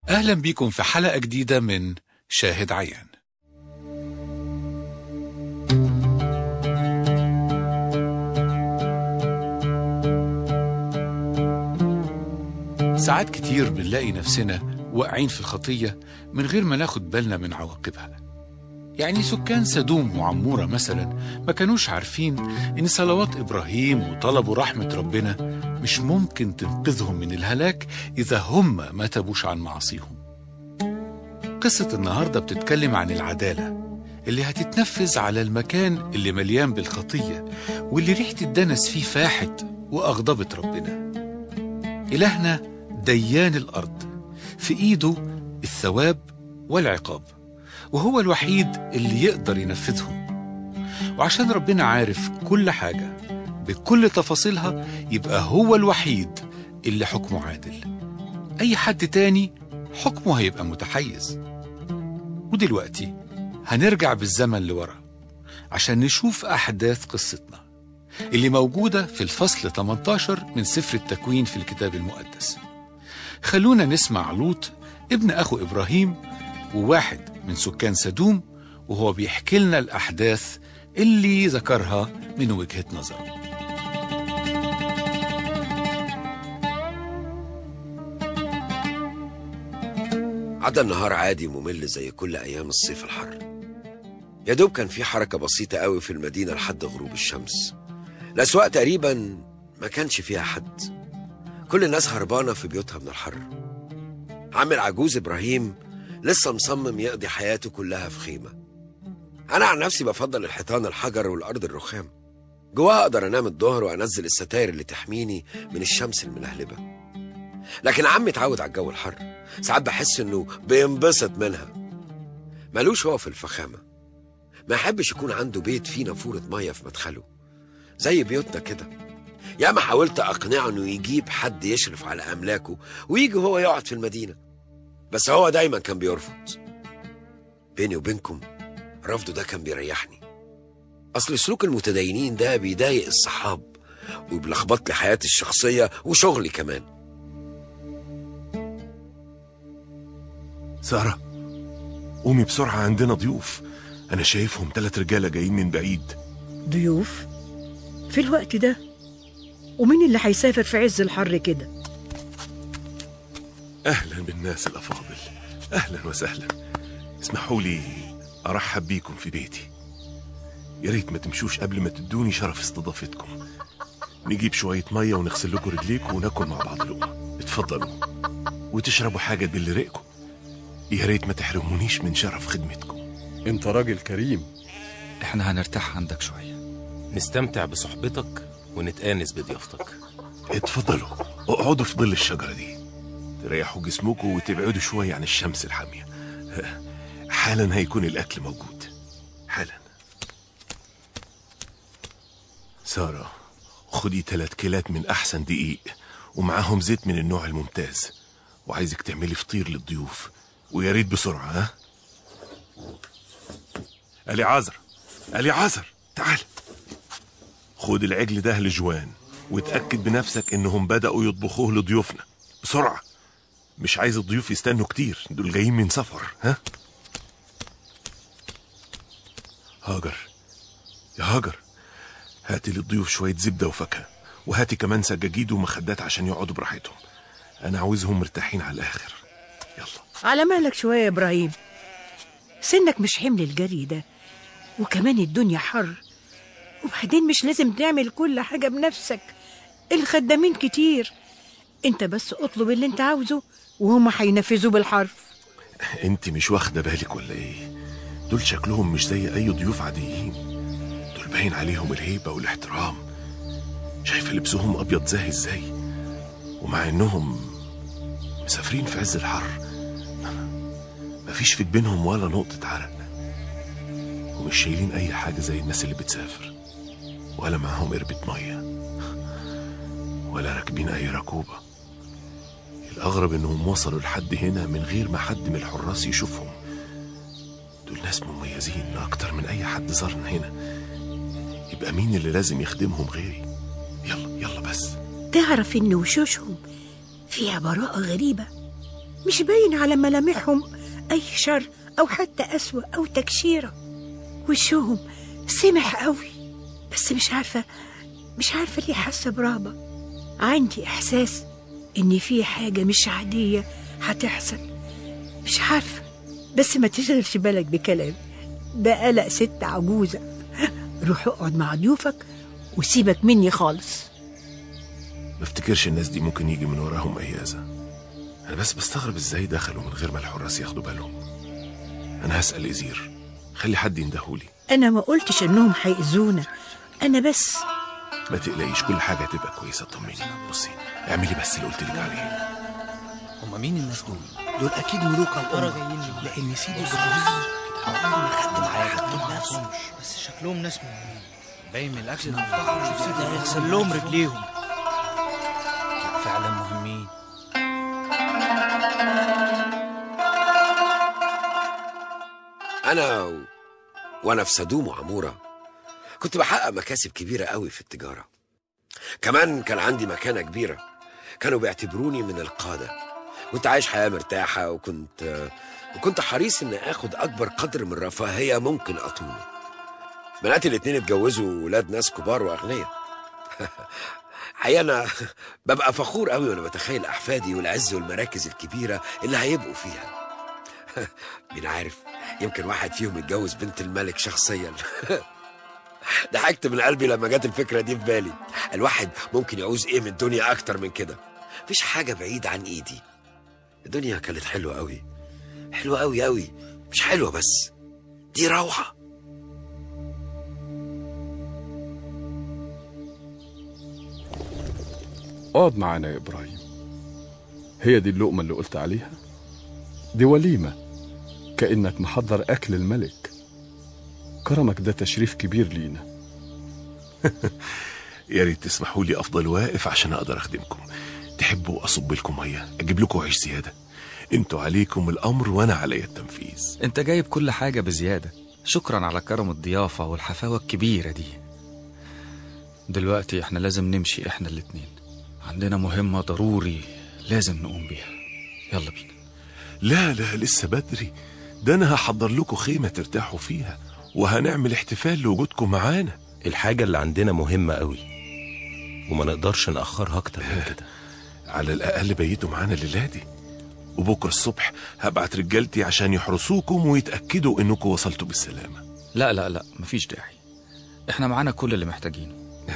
أهلا بيكم في حلقة جديدة من شاهد عيان ساعات كتير بنلاقي نفسنا واقعين في الخطية من غير ما ناخد بالنا من عواقبها يعني سكان سدوم وعمورة مثلا ما كانوش عارفين إن صلوات إبراهيم وطلبوا رحمة ربنا مش ممكن تنقذهم من الهلاك إذا هم ما تابوش عن معاصيهم قصة النهاردة بتتكلم عن العدالة اللي هتتنفذ على المكان اللي مليان بالخطية واللي ريحة الدنس فيه فاحت وأغضبت ربنا إلهنا ديان الأرض في إيده الثواب والعقاب وهو الوحيد اللي يقدر ينفذهم وعشان ربنا عارف كل حاجة بكل تفاصيلها يبقى هو الوحيد اللي حكمه عادل أي حد تاني حكمه هيبقى متحيز ودلوقتي هنرجع بالزمن لورا عشان نشوف أحداث قصتنا اللي موجودة في الفصل 18 من سفر التكوين في الكتاب المقدس خلونا نسمع لوط ابن أخو إبراهيم وواحد من سكان سدوم وهو بيحكي لنا الأحداث اللي ذكرها من وجهة نظره عدى النهار عادي ممل زي كل أيام الصيف الحر يا دوب كان في حركة بسيطة قوي في المدينة لحد غروب الشمس الأسواق تقريبا ما كانش فيها حد كل الناس هربانة في بيوتها من الحر عم العجوز إبراهيم لسه مصمم يقضي حياته كلها في خيمة أنا عن نفسي بفضل الحيطان الحجر والأرض الرخام جواها أقدر أنام الظهر وأنزل الستاير اللي تحميني من الشمس الملهلبة لكن عمي اتعود على الجو الحر ساعات بحس إنه بينبسط منها ملوش هو في الفخامة ما يحبش يكون عنده بيت فيه نافورة مية في مدخله زي بيوتنا كده ياما حاولت أقنعه إنه يجيب حد يشرف على أملاكه ويجي هو يقعد في المدينة بس هو دايما كان بيرفض بيني وبينكم رفضه ده كان بيريحني أصل سلوك المتدينين ده بيضايق الصحاب وبيلخبط لي حياتي الشخصية وشغلي كمان سارة قومي بسرعة عندنا ضيوف أنا شايفهم ثلاث رجالة جايين من بعيد ضيوف في الوقت ده ومين اللي هيسافر في عز الحر كده أهلا بالناس الأفاضل أهلا وسهلا اسمحوا لي أرحب بيكم في بيتي يا ريت ما تمشوش قبل ما تدوني شرف استضافتكم نجيب شوية مية ونغسل لكم رجليكم وناكل مع بعض لقمة اتفضلوا وتشربوا حاجة تبل ريقكم يا ريت ما تحرمونيش من شرف خدمتكم انت راجل كريم احنا هنرتاح عندك شوية نستمتع بصحبتك ونتآنس بضيافتك اتفضلوا اقعدوا في ظل الشجرة دي تريحوا جسمكم وتبعدوا شوية عن الشمس الحامية حالا هيكون الأكل موجود حالا سارة خدي ثلاث كيلات من أحسن دقيق ومعاهم زيت من النوع الممتاز وعايزك تعملي فطير للضيوف ويا ريت بسرعة ها ألي عازر ألي عازر تعال خد العجل ده لجوان وتأكد بنفسك إنهم بدأوا يطبخوه لضيوفنا بسرعة مش عايز الضيوف يستنوا كتير دول جايين من سفر ها هاجر يا هاجر هاتي للضيوف شوية زبدة وفاكهة وهاتي كمان سجاجيد ومخدات عشان يقعدوا براحتهم أنا عاوزهم مرتاحين على الآخر يلا على مالك شوية يا إبراهيم سنك مش حمل الجري ده وكمان الدنيا حر وبعدين مش لازم تعمل كل حاجة بنفسك الخدامين كتير انت بس اطلب اللي انت عاوزه وهم هينفذوه بالحرف انت مش واخدة بالك ولا ايه دول شكلهم مش زي اي ضيوف عاديين دول باين عليهم الهيبة والاحترام شايفة لبسهم ابيض زاهي ازاي ومع انهم مسافرين في عز الحر مفيش في جبينهم ولا نقطة عرق ومش شايلين اي حاجة زي الناس اللي بتسافر ولا معاهم قربة مية ولا راكبين اي ركوبة الأغرب إنهم وصلوا لحد هنا من غير ما حد من الحراس يشوفهم دول ناس مميزين أكتر من أي حد زارنا هنا يبقى مين اللي لازم يخدمهم غيري يلا يلا بس تعرف ان وشوشهم فيها براءة غريبة مش باين على ملامحهم أي شر أو حتى أسوأ أو تكشيرة وشهم سمح قوي بس مش عارفة مش عارفة ليه حاسة برهبة عندي إحساس إن في حاجة مش عادية هتحصل مش عارفة بس ما تشغلش بالك بكلامي ده قلق ست عجوزة روح اقعد مع ضيوفك وسيبك مني خالص ما افتكرش الناس دي ممكن يجي من وراهم اي اذى انا بس بستغرب ازاي دخلوا من غير ما الحراس ياخدوا بالهم انا هسال ازير خلي حد يندهولي أنا ما قلتش إنهم هيأذونا أنا بس ما تقلقيش كل حاجه هتبقى كويسه طمني بصي اعملي بس اللي قلت لك عليه هما مين الناس دول؟ دول اكيد ملوك الامه لان سيدي ابراهيم عمره ما خد معاه حاجه نفسه بس شكلهم ناس مهمين باين من الاكل انهم افتخروا ده يغسل لهم رجليهم فعلا مهمين أنا و... وأنا في سدوم وعمورة كنت بحقق مكاسب كبيرة قوي في التجارة كمان كان عندي مكانة كبيرة كانوا بيعتبروني من القادة كنت عايش حياة مرتاحة وكنت وكنت حريص إن آخد أكبر قدر من الرفاهية ممكن أطوله بناتي الاتنين اتجوزوا ولاد ناس كبار وأغنياء حقيقة أنا ببقى فخور قوي وأنا بتخيل أحفادي والعز والمراكز الكبيرة اللي هيبقوا فيها مين عارف يمكن واحد فيهم يتجوز بنت الملك شخصيا ضحكت من قلبي لما جت الفكرة دي في بالي الواحد ممكن يعوز ايه من الدنيا اكتر من كده مفيش حاجة بعيد عن ايدي الدنيا كانت حلوة قوي حلوة قوي قوي مش حلوة بس دي روعة اقعد معانا يا إبراهيم هي دي اللقمة اللي قلت عليها دي وليمة كأنك محضر أكل الملك كرمك ده تشريف كبير لينا يا ريت تسمحوا لي افضل واقف عشان اقدر اخدمكم تحبوا اصب لكم ميه اجيب لكم عيش زياده انتوا عليكم الامر وانا عليا التنفيذ انت جايب كل حاجة بزيادة شكرا على كرم الضيافة والحفاوة الكبيرة دي دلوقتي احنا لازم نمشي احنا الاتنين عندنا مهمة ضروري لازم نقوم بيها يلا بينا لا لا لسه بدري ده انا هحضر لكم خيمه ترتاحوا فيها وهنعمل احتفال لوجودكم معانا الحاجة اللي عندنا مهمة قوي وما نقدرش نأخرها أكتر من كده على الاقل بيتوا معانا الليله دي وبكره الصبح هبعت رجالتي عشان يحرسوكم ويتاكدوا انكم وصلتوا بالسلامه لا لا لا مفيش داعي احنا معانا كل اللي محتاجينه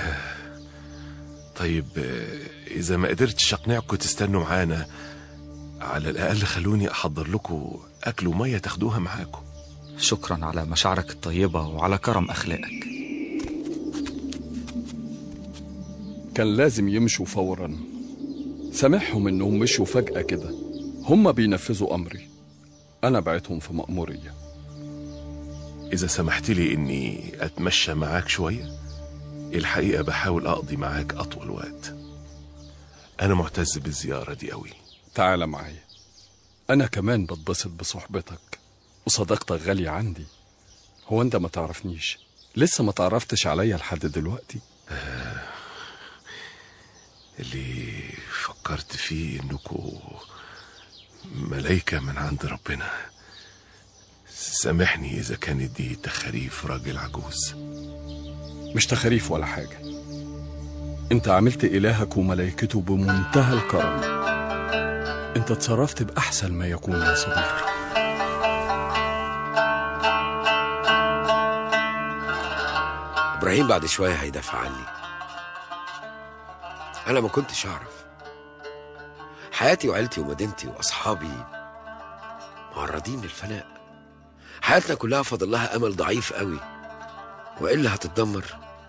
طيب آه، اذا ما قدرتش اقنعكم تستنوا معانا على الاقل خلوني احضر لكم اكل وميه تاخدوها معاكم شكرا على مشاعرك الطيبة وعلى كرم أخلاقك كان لازم يمشوا فورا سامحهم انهم مشوا فجأة كده هم بينفذوا امري انا بعتهم في مأمورية اذا سمحت لي اني اتمشى معاك شويه الحقيقه بحاول اقضي معاك اطول وقت انا معتز بالزياره دي قوي تعال معايا انا كمان بتبسط بصحبتك وصداقتك غالية عندي هو انت ما تعرفنيش لسه ما تعرفتش عليا لحد دلوقتي اللي فكرت فيه انكم ملايكة من عند ربنا سامحني اذا كانت دي تخاريف راجل عجوز مش تخاريف ولا حاجة انت عملت إلهك وملائكته بمنتهى الكرم انت اتصرفت بأحسن ما يكون يا صديقي ابراهيم بعد شويه هيدافع عني انا ما كنتش اعرف حياتي وعيلتي ومدينتي واصحابي معرضين للفناء حياتنا كلها فاضل لها امل ضعيف قوي والا هتتدمر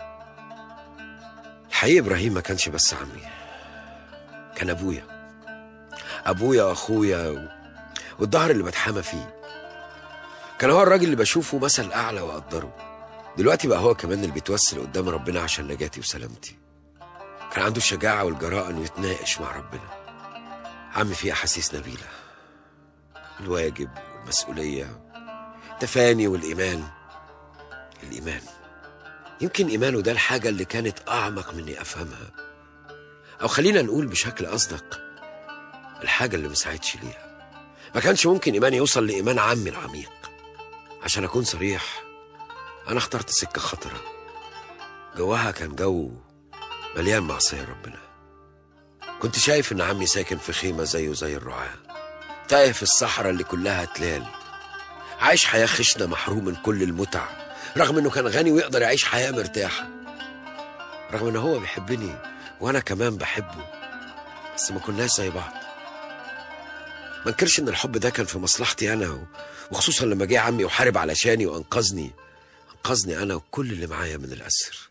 الحقيقه ابراهيم ما كانش بس عمي كان ابويا ابويا واخويا و... والظهر اللي بتحامى فيه كان هو الراجل اللي بشوفه مثل اعلى واقدره دلوقتي بقى هو كمان اللي بيتوسل قدام ربنا عشان نجاتي وسلامتي كان عنده الشجاعة والجراءة انه يتناقش مع ربنا عم فيه احاسيس نبيلة الواجب والمسؤولية التفاني والإيمان الإيمان يمكن إيمانه ده الحاجة اللي كانت أعمق مني أفهمها أو خلينا نقول بشكل أصدق الحاجة اللي مساعدش ليها ما كانش ممكن إيماني يوصل لإيمان عمي العميق عشان أكون صريح أنا اخترت سكة خطرة جواها كان جو مليان معصية ربنا كنت شايف إن عمي ساكن في خيمة زيه زي الرعاة تايه في الصحراء اللي كلها تلال عايش حياة خشنة محروم من كل المتع رغم إنه كان غني ويقدر يعيش حياة مرتاحة رغم إنه هو بيحبني وأنا كمان بحبه بس ما كناش زي بعض ما انكرش ان الحب ده كان في مصلحتي انا و- وخصوصا لما جه عمي وحارب علشاني وانقذني انقذني انا وكل اللي معايا من الاسر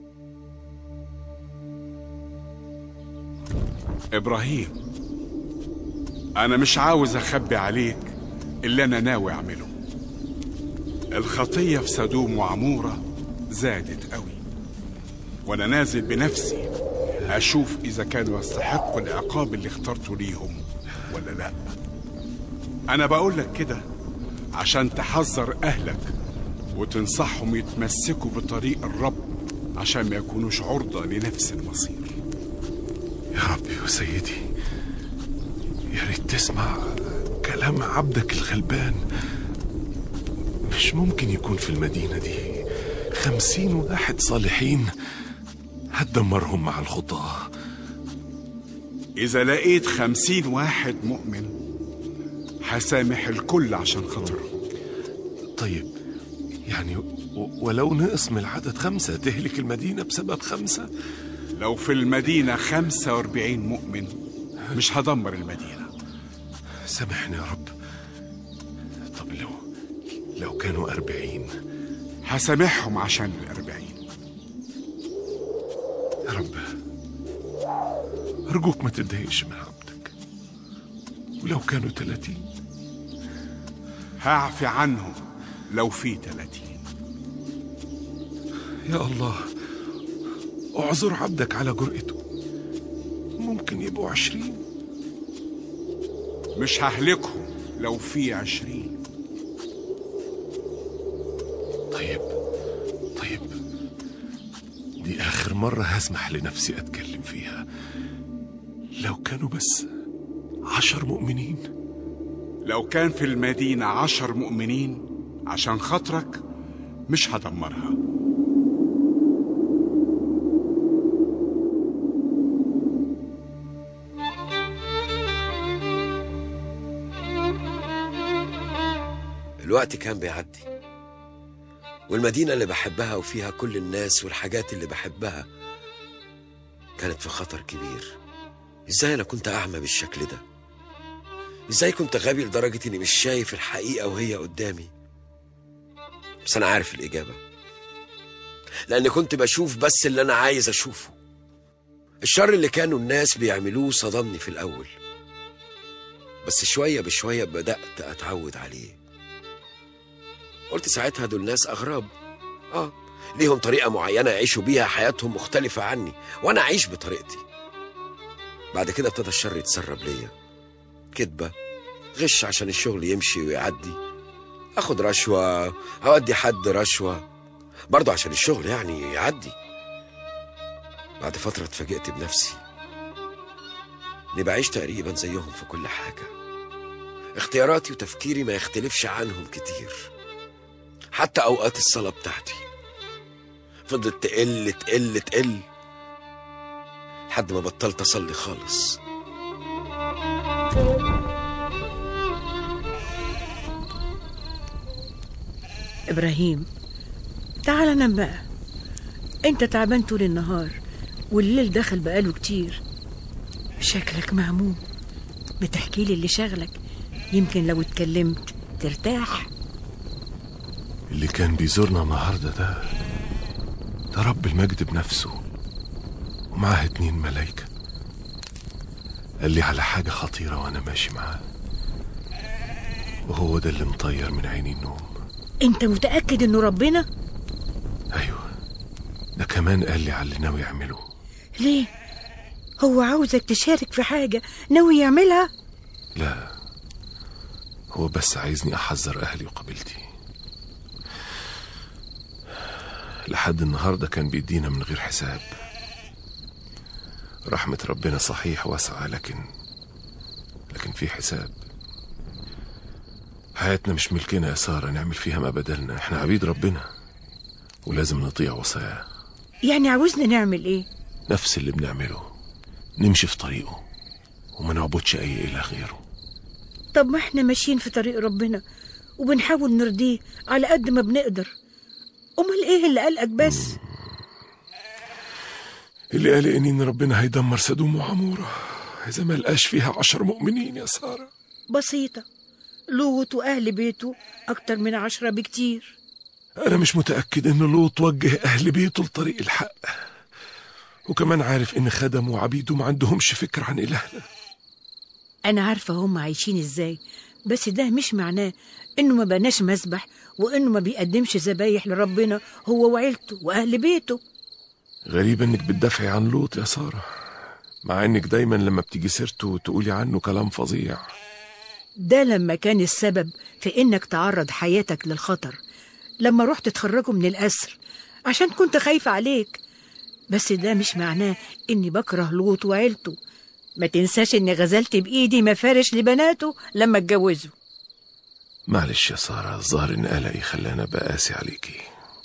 إبراهيم أنا مش عاوز أخبي عليك اللي أنا ناوي أعمله الخطية في سدوم وعمورة زادت قوي وأنا نازل بنفسي أشوف إذا كانوا يستحقوا العقاب اللي اخترته ليهم ولا لا أنا بقول لك كده عشان تحذر أهلك وتنصحهم يتمسكوا بطريق الرب عشان ما يكونوش عرضة لنفس المصير يا ربي وسيدي يا ريت تسمع كلام عبدك الغلبان مش ممكن يكون في المدينة دي خمسين واحد صالحين هتدمرهم مع الخطاة إذا لقيت خمسين واحد مؤمن هسامح الكل عشان خاطره طيب يعني و- ولو نقص من العدد خمسة تهلك المدينة بسبب خمسة لو في المدينة خمسة واربعين مؤمن مش هدمر المدينة سامحني يا رب طب لو لو كانوا أربعين هسامحهم عشان الأربعين يا رب أرجوك ما تتضايقش من عبدك ولو كانوا تلاتين هعفي عنهم لو في تلاتين يا الله اعذر عبدك على جرأته ممكن يبقوا عشرين مش ههلكهم لو في عشرين طيب طيب دي آخر مرة هسمح لنفسي أتكلم فيها لو كانوا بس عشر مؤمنين لو كان في المدينة عشر مؤمنين عشان خاطرك مش هدمرها الوقت كان بيعدي والمدينة اللي بحبها وفيها كل الناس والحاجات اللي بحبها كانت في خطر كبير ازاي انا كنت اعمى بالشكل ده ازاي كنت غبي لدرجة اني مش شايف الحقيقة وهي قدامي بس انا عارف الاجابة لاني كنت بشوف بس اللي انا عايز اشوفه الشر اللي كانوا الناس بيعملوه صدمني في الاول بس شوية بشوية بدأت اتعود عليه قلت ساعتها دول ناس أغراب آه ليهم طريقة معينة يعيشوا بيها حياتهم مختلفة عني وأنا أعيش بطريقتي بعد كده ابتدى الشر يتسرب ليا كذبة غش عشان الشغل يمشي ويعدي أخد رشوة أودي حد رشوة برضه عشان الشغل يعني يعدي بعد فترة اتفاجئت بنفسي إني بعيش تقريبا زيهم في كل حاجة اختياراتي وتفكيري ما يختلفش عنهم كتير حتى أوقات الصلاة بتاعتي فضلت تقل تقل تقل لحد ما بطلت أصلي خالص إبراهيم تعال نام بقى أنت تعبان طول النهار والليل دخل بقاله كتير شكلك مهموم بتحكي لي اللي شغلك يمكن لو اتكلمت ترتاح اللي كان بيزورنا النهاردة ده ده رب المجد بنفسه ومعاه اتنين ملايكة قال لي على حاجة خطيرة وأنا ماشي معاه وهو ده اللي مطير من عيني النوم أنت متأكد إنه ربنا؟ أيوة ده كمان قال لي على اللي ناوي يعمله ليه؟ هو عاوزك تشارك في حاجة ناوي يعملها؟ لا هو بس عايزني أحذر أهلي وقبيلتي لحد النهاردة كان بيدينا من غير حساب رحمة ربنا صحيح واسعة لكن لكن في حساب حياتنا مش ملكنا يا سارة نعمل فيها ما بدلنا احنا عبيد ربنا ولازم نطيع وصاياه يعني عاوزنا نعمل ايه نفس اللي بنعمله نمشي في طريقه وما نعبدش أي إله غيره طب ما احنا ماشيين في طريق ربنا وبنحاول نرضيه على قد ما بنقدر امال ايه اللي قلقك بس اللي قال إن ربنا هيدمر سدوم وعمورة إذا ما لقاش فيها عشر مؤمنين يا سارة بسيطة لوط وأهل بيته أكتر من عشرة بكتير أنا مش متأكد إن لوط وجه أهل بيته لطريق الحق وكمان عارف إن خدمه وعبيده ما عندهمش فكرة عن إلهنا أنا عارفة هم عايشين إزاي بس ده مش معناه إنه ما بناش مسبح وإنه ما بيقدمش ذبايح لربنا هو وعيلته وأهل بيته غريب إنك بتدافعي عن لوط يا سارة مع إنك دايما لما بتيجي سيرته تقولي عنه كلام فظيع ده لما كان السبب في إنك تعرض حياتك للخطر لما رحت تخرجه من الأسر عشان كنت خايفة عليك بس ده مش معناه إني بكره لوط وعيلته ما تنساش إني غزلت بإيدي مفارش لبناته لما اتجوزوا معلش يا سارة الظاهر إن قلقي خلاني أبقى قاسي عليكي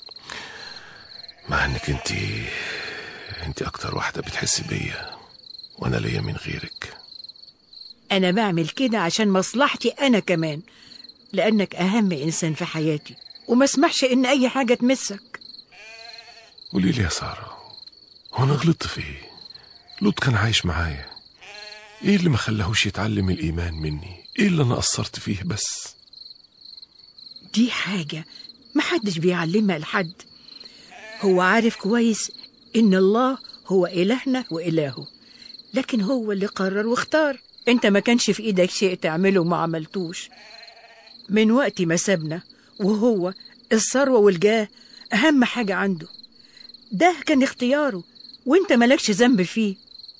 مع إنك أنت أنت أكتر واحدة بتحس بيا وأنا ليا من غيرك أنا بعمل كده عشان مصلحتي أنا كمان لأنك أهم إنسان في حياتي وما اسمحش إن أي حاجة تمسك قولي لي يا سارة هو أنا غلطت في إيه؟ لوط كان عايش معايا إيه اللي ما خلاهوش يتعلم الإيمان مني؟ إيه اللي أنا قصرت فيه بس؟ دي حاجة محدش بيعلمها لحد هو عارف كويس إن الله هو إلهنا وإلهه لكن هو اللي قرر واختار انت ما كانش في ايدك شيء تعمله وما عملتوش من وقت ما سابنا وهو الثروة والجاه أهم حاجة عنده ده كان اختياره وانت مالكش ذنب فيه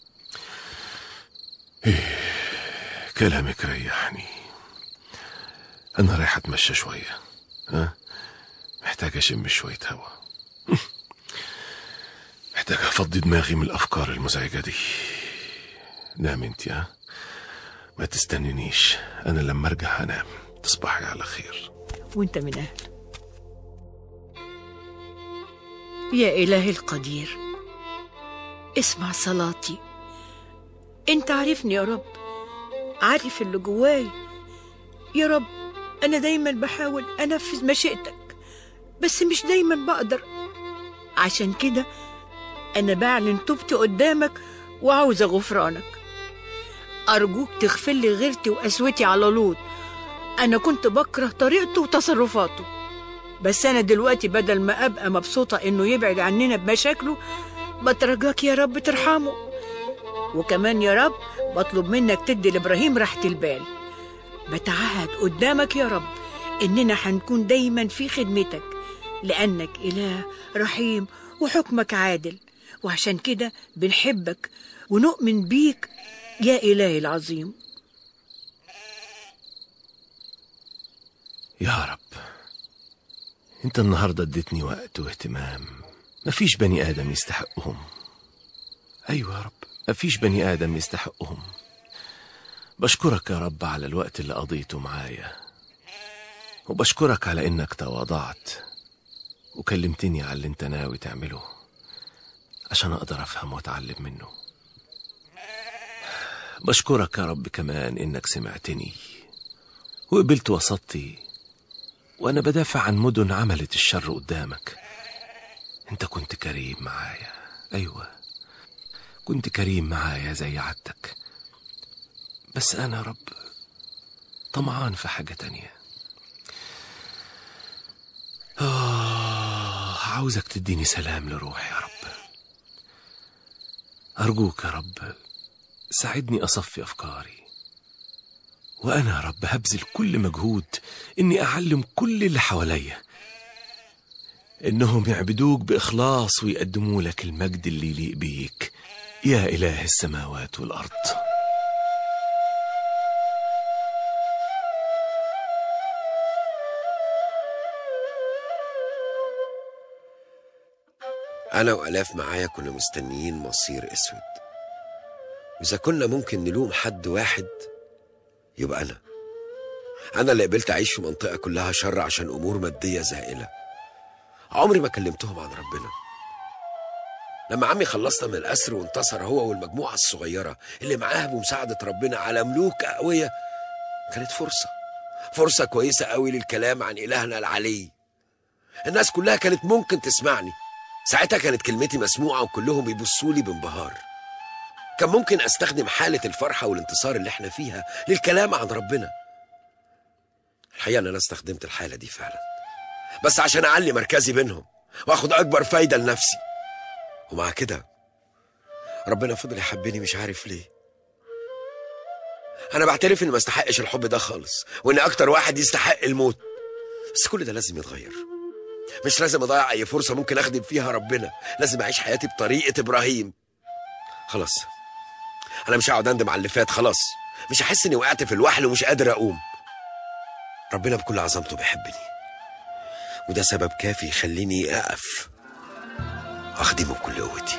كلامك ريحني أنا رايح أتمشى شوية ها؟ محتاج أشم شوية هوا محتاج أفضي دماغي من الأفكار المزعجة دي نام انت ها ما تستنينيش أنا لما أرجع هنام تصبحي على خير وانت من أهله يا إلهي القدير اسمع صلاتي انت عارفني يا رب عارف اللي جواي يا رب أنا دايما بحاول أنفذ مشيئتك بس مش دايما بقدر عشان كده أنا بعلن توبتي قدامك وعاوزة غفرانك أرجوك تغفر لي غيرتي وقسوتي على لوط أنا كنت بكره طريقته وتصرفاته بس أنا دلوقتي بدل ما أبقى مبسوطة إنه يبعد عننا بمشاكله بترجاك يا رب ترحمه وكمان يا رب بطلب منك تدي لإبراهيم راحة البال بتعهد قدامك يا رب إننا هنكون دايما في خدمتك لأنك إله رحيم وحكمك عادل وعشان كده بنحبك ونؤمن بيك يا إلهي العظيم يا رب انت النهاردة اديتني وقت واهتمام مفيش بني آدم يستحقهم أيوة يا رب مفيش بني آدم يستحقهم بشكرك يا رب على الوقت اللي قضيته معايا وبشكرك على إنك تواضعت وكلمتني على اللي انت ناوي تعمله عشان أقدر أفهم وأتعلم منه بشكرك يا رب كمان إنك سمعتني وقبلت وسطي وأنا بدافع عن مدن عملت الشر قدامك أنت كنت كريم معايا أيوة كنت كريم معايا زي عادتك بس أنا يا رب طمعان في حاجة تانية آه عاوزك تديني سلام لروحي يا رب أرجوك يا رب ساعدني أصفي أفكاري وأنا يا رب هبذل كل مجهود إني أعلم كل اللي حواليا إنهم يعبدوك بإخلاص ويقدموا لك المجد اللي يليق بيك يا إله السماوات والأرض أنا وألاف معايا كنا مستنيين مصير أسود وإذا كنا ممكن نلوم حد واحد يبقى أنا أنا اللي قبلت أعيش في منطقة كلها شر عشان أمور مادية زائلة عمري ما كلمتهم عن ربنا لما عمي خلصنا من الأسر وانتصر هو والمجموعة الصغيرة اللي معاه بمساعدة ربنا على ملوك أقوياء كانت فرصة فرصة كويسة قوي للكلام عن إلهنا العلي الناس كلها كانت ممكن تسمعني ساعتها كانت كلمتي مسموعة وكلهم بيبصوا لي بانبهار كان ممكن أستخدم حالة الفرحة والانتصار اللي احنا فيها للكلام عن ربنا الحقيقة أن أنا استخدمت الحالة دي فعلا بس عشان أعلي مركزي بينهم وأخد أكبر فايدة لنفسي ومع كده ربنا فضل يحبني مش عارف ليه أنا بعترف إني ما استحقش الحب ده خالص وإن أكتر واحد يستحق الموت بس كل ده لازم يتغير مش لازم أضيع أي فرصة ممكن أخدم فيها ربنا لازم أعيش حياتي بطريقة إبراهيم خلاص أنا مش هقعد أندم على اللي فات خلاص مش هحس إني وقعت في الوحل ومش قادر أقوم ربنا بكل عظمته بيحبني وده سبب كافي يخليني أقف أخدمه بكل قوتي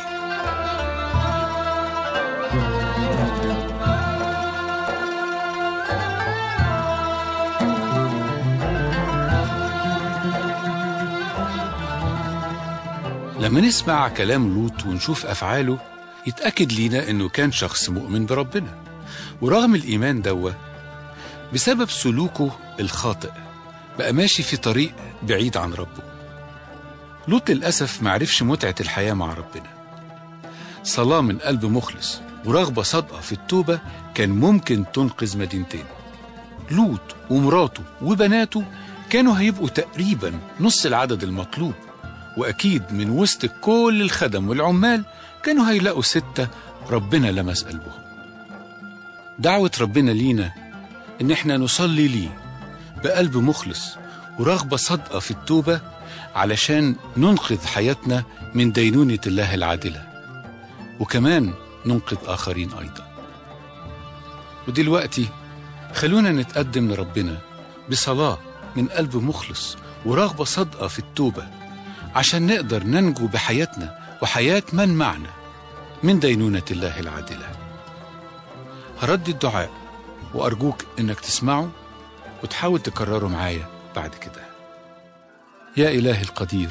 لما نسمع كلام لوط ونشوف أفعاله يتأكد لينا إنه كان شخص مؤمن بربنا ورغم الإيمان دوا بسبب سلوكه الخاطئ بقى ماشي في طريق بعيد عن ربه لوط للأسف معرفش متعة الحياة مع ربنا صلاة من قلب مخلص ورغبة صادقة في التوبة كان ممكن تنقذ مدينتين لوط ومراته وبناته كانوا هيبقوا تقريبا نص العدد المطلوب وأكيد من وسط كل الخدم والعمال كانوا هيلاقوا ستة ربنا لمس قلبهم دعوة ربنا لينا إن إحنا نصلي ليه بقلب مخلص ورغبة صادقة في التوبة علشان ننقذ حياتنا من دينونة الله العادلة وكمان ننقذ آخرين أيضا ودلوقتي خلونا نتقدم لربنا بصلاة من قلب مخلص ورغبة صادقة في التوبة عشان نقدر ننجو بحياتنا وحياة من معنا من دينونة الله العادلة هرد الدعاء وأرجوك إنك تسمعه وتحاول تكرره معايا بعد كده يا إلهي القدير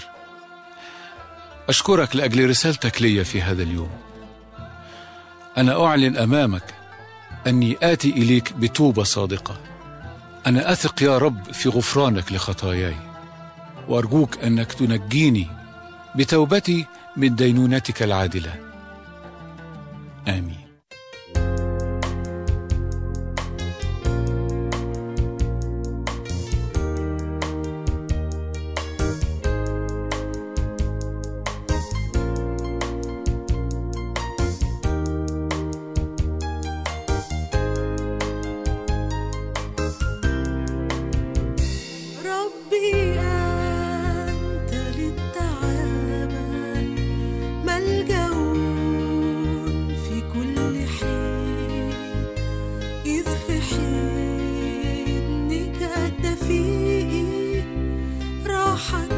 أشكرك لأجل رسالتك لي في هذا اليوم أنا أعلن أمامك أني آتي إليك بتوبة صادقة أنا أثق يا رب في غفرانك لخطاياي وأرجوك أنك تنجيني بتوبتي من دينونتك العادلة آمين ربي أنت للتعامل ملجأ في كل حين إذ في حضنك الدفيء راحة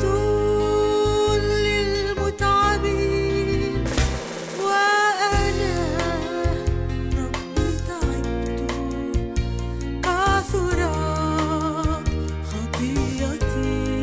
للمتعبين وأنا ربي تعبت كثرت خطيئتي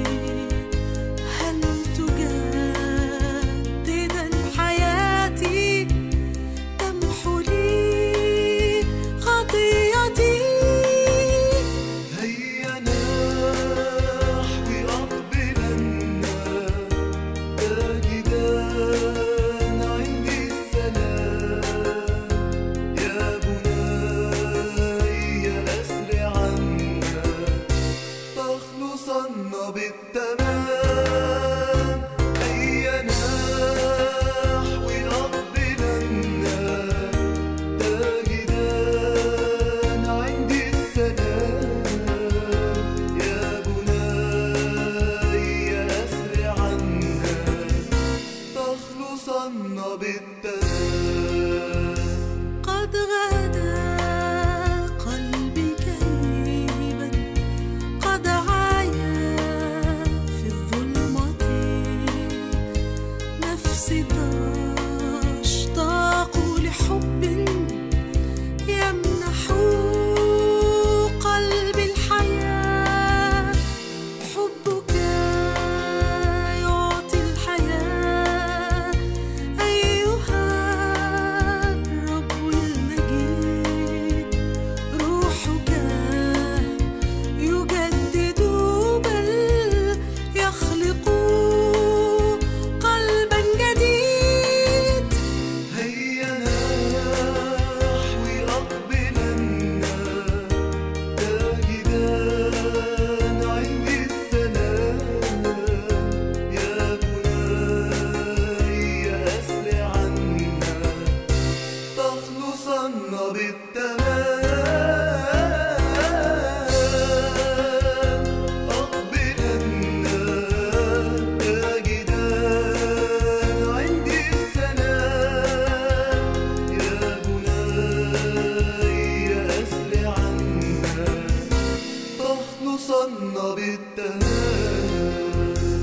نصنع بالتهاب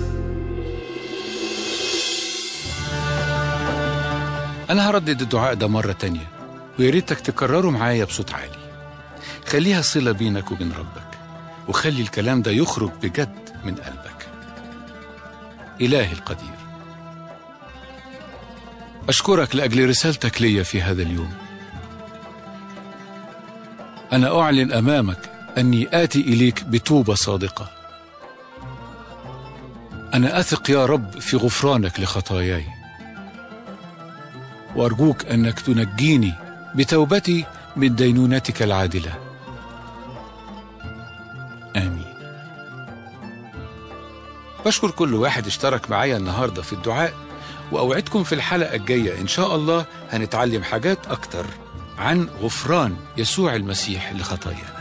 أنا هردد الدعاء ده مرة تانية ويا ريتك تكرره معايا بصوت عالي خليها صلة بينك وبين ربك وخلي الكلام ده يخرج بجد من قلبك إلهي القدير أشكرك لأجل رسالتك لي في هذا اليوم أنا أعلن أمامك أني آتي إليك بتوبة صادقة أنا أثق يا رب في غفرانك لخطاياي وأرجوك أنك تنجيني بتوبتي من دينونتك العادلة آمين بشكر كل واحد اشترك معايا النهاردة في الدعاء وأوعدكم في الحلقة الجاية إن شاء الله هنتعلم حاجات أكتر عن غفران يسوع المسيح لخطايانا